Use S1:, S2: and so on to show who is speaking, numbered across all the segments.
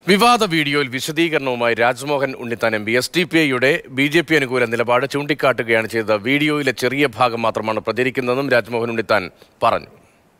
S1: വിവാദ വീഡിയോയിൽ വിശദീകരണവുമായി Rajmohan Unnithan M P S D P ഐയുടെ ബി ജെ പി അനുകൂല നിലപാട് ചൂണ്ടിക്കാട്ടുകയാണ് ചെയ്തത് വീഡിയോയിലെ ചെറിയ ഭാഗം മാത്രമാണ് പ്രചരിക്കുന്നതെന്നും രാജ്മോഹൻ ഉണ്ണിത്താൻ പറഞ്ഞു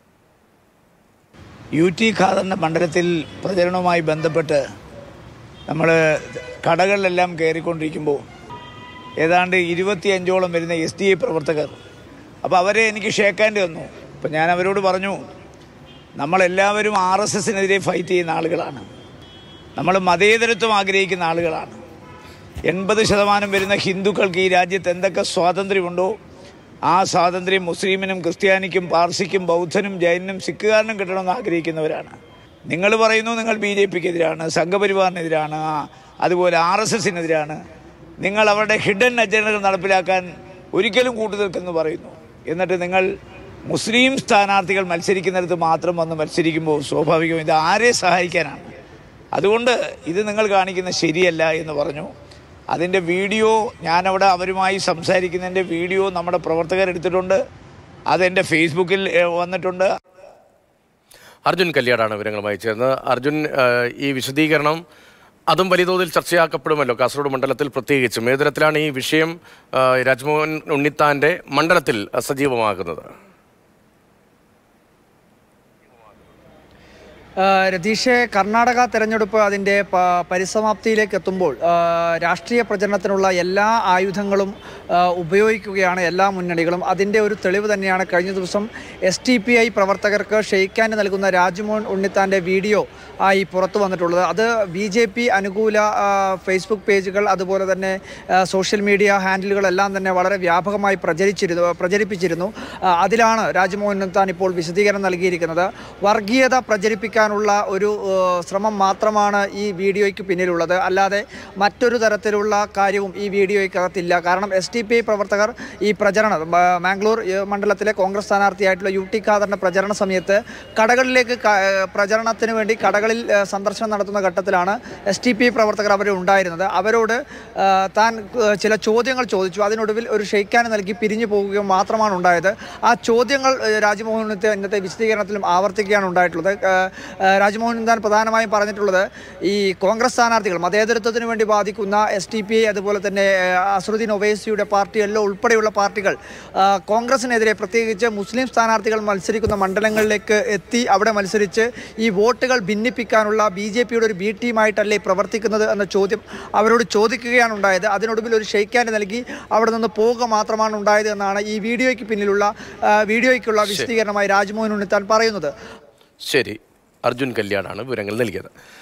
S2: യു ടി ഖാദറിൻ്റെ മണ്ഡലത്തിൽ പ്രചരണവുമായി ബന്ധപ്പെട്ട് നമ്മൾ കടകളിലെല്ലാം കയറിക്കൊണ്ടിരിക്കുമ്പോൾ ഏതാണ്ട് ഇരുപത്തിയഞ്ചോളം വരുന്ന എസ് ഡി ഐ പ്രവർത്തകർ അപ്പോൾ അവരെ എനിക്ക് ഷേക്കാൻ്റെ വന്നു അപ്പോൾ ഞാൻ അവരോട് പറഞ്ഞു നമ്മളെല്ലാവരും ആർ എസ് എസിനെതിരെ ഫൈറ്റ് ചെയ്യുന്ന ആളുകളാണ് നമ്മൾ മതേതരത്വം ആഗ്രഹിക്കുന്ന ആളുകളാണ് എൺപത് ശതമാനം വരുന്ന ഹിന്ദുക്കൾക്ക് ഈ രാജ്യത്ത് എന്തൊക്കെ സ്വാതന്ത്ര്യമുണ്ടോ ആ സ്വാതന്ത്ര്യം മുസ്ലിമിനും ക്രിസ്ത്യാനിക്കും പാർസിക്കും ബൗദ്ധനും ജൈനും സിഖുകാരനും കിട്ടണമെന്ന് ആഗ്രഹിക്കുന്നവരാണ് നിങ്ങൾ പറയുന്നു നിങ്ങൾ ബി ജെ പിക്കെതിരാണ് സംഘപരിവാറിനെതിരാണ് ആ, അതുപോലെ ആർ എസ് എസിനെതിരാണ് നിങ്ങൾ അവരുടെ ഹിഡൻ അജണ്ടകൾ നടപ്പിലാക്കാൻ ഒരിക്കലും കൂട്ടുനിൽക്കെന്ന് പറയുന്നു എന്നിട്ട് നിങ്ങൾ മുസ്ലിം സ്ഥാനാർത്ഥികൾ മത്സരിക്കുന്നിടത്ത് മാത്രം വന്ന് മത്സരിക്കുമ്പോൾ സ്വാഭാവികവും ഇത് ആരെ സഹായിക്കാനാണ് അതുകൊണ്ട് ഇത് നിങ്ങൾ കാണിക്കുന്ന ശരിയല്ല എന്ന് പറഞ്ഞു അതിൻ്റെ വീഡിയോ ഞാനവിടെ അവരുമായി സംസാരിക്കുന്നതിൻ്റെ വീഡിയോ നമ്മുടെ പ്രവർത്തകരെടുത്തിട്ടുണ്ട് അതെൻ്റെ ഫേസ്ബുക്കിൽ ഏഹ്, വന്നിട്ടുണ്ട്
S1: അർജുൻ കല്യാടാണ് വിവരങ്ങളുമായി ചേർന്നത് അർജുൻ ആ, ഈ വിശദീകരണം അതും വലിയ തോതിൽ ചർച്ചയാക്കപ്പെടുമല്ലോ കാസർഗോഡ് മണ്ഡലത്തിൽ പ്രത്യേകിച്ചും ഏത് തരത്തിലാണ് ഈ വിഷയം ആ, രാജ്മോഹൻ ഉണ്ണിത്താന്റെ മണ്ഡലത്തിൽ സജീവമാകുന്നത്
S3: ആ, രതീഷെ കർണാടക തെരഞ്ഞെടുപ്പ് അതിൻ്റെ പ- പരിസമാപ്തിയിലേക്ക് എത്തുമ്പോൾ ആ, രാഷ്ട്രീയ പ്രചരണത്തിനുള്ള എല്ലാ ആയുധങ്ങളും ആ, ഉപയോഗിക്കുകയാണ് എല്ലാ മുന്നണികളും അതിൻ്റെ ഒരു തെളിവ് തന്നെയാണ് കഴിഞ്ഞ ദിവസം എസ് ടി പി ഐ പ്രവർത്തകർക്ക് ഷെയ്ക്കാൻ നൽകുന്ന രാജ്മോഹൻ ഉണ്ണിത്താൻ്റെ വീഡിയോ ആയി പുറത്തു വന്നിട്ടുള്ളത് അത് ബി ജെ പി അനുകൂല ആ, ഫേസ്ബുക്ക് പേജുകൾ അതുപോലെ തന്നെ ആ, സോഷ്യൽ മീഡിയ ഹാൻഡിലുകളെല്ലാം തന്നെ വളരെ വ്യാപകമായി പ്രചരിച്ചിരുന്നു പ്രചരിപ്പിച്ചിരുന്നു ആ, അതിലാണ് രാജ്മോഹൻ ഉണ്ണിത്താൻ ഇപ്പോൾ വിശദീകരണം നൽകിയിരിക്കുന്നത് വർഗീയത പ്രചരിപ്പിക്കാനുള്ള ഒരു ആ, ശ്രമം മാത്രമാണ് ഈ വീഡിയോയ്ക്ക് പിന്നിലുള്ളത് അല്ലാതെ മറ്റൊരു തരത്തിലുള്ള കാര്യവും ഈ വീഡിയോയ്ക്കകത്തില്ല കാരണം എസ് ടി പി ഐ പ്രവർത്തകർ ഈ പ്രചരണം ആ, മാംഗ്ലൂർ ഏ, മണ്ഡലത്തിലെ കോൺഗ്രസ് സ്ഥാനാർത്ഥിയായിട്ടുള്ള യു ടി ഖാദറിൻ്റെ പ്രചരണ സമയത്ത് കടകളിലേക്ക് ക- പ്രചരണത്തിന് വേണ്ടി കടകളിൽ ആ, സന്ദർശനം നടത്തുന്ന ഘട്ടത്തിലാണ് എസ് ടി പി ഐ പ്രവർത്തകർ അവർ ഉണ്ടായിരുന്നത് അവരോട് ആ, താൻ ആ, ചില ചോദ്യങ്ങൾ ചോദിച്ചു അതിനൊടുവിൽ ഒരു ഷെയ്ക്കാൻ നൽകി പിരിഞ്ഞു പോകുകയും മാത്രമാണ് ഉണ്ടായത് ആ ചോദ്യങ്ങൾ ആ, രാജ്മോഹൻ ഉണ്ണിത്താൻ ഇന്നത്തെ വിശദീകരണത്തിലും ആവർത്തിക്കുകയാണ് ഉണ്ടായിട്ടുള്ളത് ആ, ആ, രാജ്മോഹൻ ഉണ്ണിത്താൻ പ്രധാനമായും പറഞ്ഞിട്ടുള്ളത് ഈ കോൺഗ്രസ് സ്ഥാനാർത്ഥികൾ മതേതരത്വത്തിന് വേണ്ടി ബാധിക്കുന്ന എസ് ടി പി ഐ അതുപോലെ തന്നെ ആ, അസറുദ്ദീൻ ഒവൈസിയുടെ പാർട്ടി എല്ലാം ഉൾപ്പെടെയുള്ള പാർട്ടികൾ ആ, കോൺഗ്രസിനെതിരെ പ്രത്യേകിച്ച് മുസ്ലിം സ്ഥാനാർത്ഥികൾ മത്സരിക്കുന്ന മണ്ഡലങ്ങളിലേക്ക് എത്തി അവിടെ മത്സരിച്ച് ഈ വോട്ടുകൾ ഭിന്നിപ്പിക്കാനുള്ള ബി ജെ പിയുടെ ഒരു ബി ടീമായിട്ടല്ലേ പ്രവർത്തിക്കുന്നത് എന്ന ചോദ്യം അവരോട് ചോദിക്കുകയാണ് ഉണ്ടായത് അതിനൊടുവിൽ ഒരു ഷെയ്ക്കാൻഡ് നൽകി അവിടെ നിന്ന് പോവുക മാത്രമാണ് ഉണ്ടായത് എന്നാണ് ഈ വീഡിയോയ്ക്ക് പിന്നിലുള്ള ആ, വീഡിയോയ്ക്കുള്ള വിശദീകരണമായി രാജ്മോഹൻ ഉണ്ണിത്താൻ പറയുന്നത്
S1: ശരി അർജുൻ കല്യാടാണ് വിവരങ്ങൾ നൽകിയത്